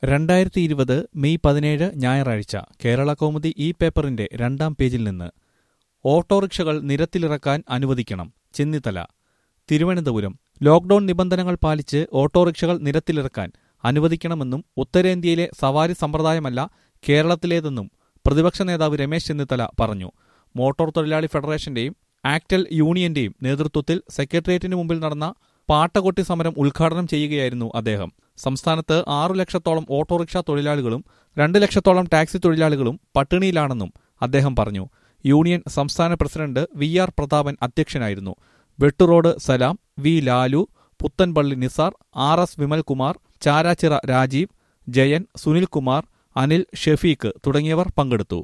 രണ്ടായിരത്തി ഇരുപത് മെയ് പതിനേഴ് ഞായറാഴ്ച കേരള കൗമുദി ഈ പേപ്പറിന്റെ രണ്ടാം പേജിൽ നിന്ന് ഓട്ടോറിക്ഷകൾ നിരത്തിലിറക്കാൻ അനുവദിക്കണം ചെന്നിത്തല തിരുവനന്തപുരം ലോക്ഡൌൺ നിബന്ധനകൾ പാലിച്ച് ഓട്ടോറിക്ഷകൾ നിരത്തിലിറക്കാൻ അനുവദിക്കണമെന്നും ഉത്തരേന്ത്യയിലെ സവാരി സമ്പ്രദായമല്ല കേരളത്തിലേതെന്നും പ്രതിപക്ഷ നേതാവ് രമേശ് ചെന്നിത്തല പറഞ്ഞു മോട്ടോർ തൊഴിലാളി ഫെഡറേഷന്റെയും ആക്ടൽ യൂണിയന്റെയും നേതൃത്വത്തിൽ സെക്രട്ടേറിയറ്റിന് മുമ്പിൽ നടന്ന പാട്ടകൊട്ടി സമരം ഉദ്ഘാടനം ചെയ്യുകയായിരുന്നു അദ്ദേഹം സംസ്ഥാനത്ത് ആറു ലക്ഷത്തോളം ഓട്ടോറിക്ഷ തൊഴിലാളികളും രണ്ട് ലക്ഷത്തോളം ടാക്സി തൊഴിലാളികളും പട്ടിണിയിലാണെന്നും അദ്ദേഹം പറഞ്ഞു യൂണിയൻ സംസ്ഥാന പ്രസിഡന്റ് വി ആർ പ്രതാപൻ അധ്യക്ഷനായിരുന്നു Vetturoad Salam V Lalu Puthenpally Nisar R S Vimalkumar Charachira Rajeev Jayan Sunilkumar Anil Shefeeq തുടങ്ങിയവർ പങ്കെടുത്തു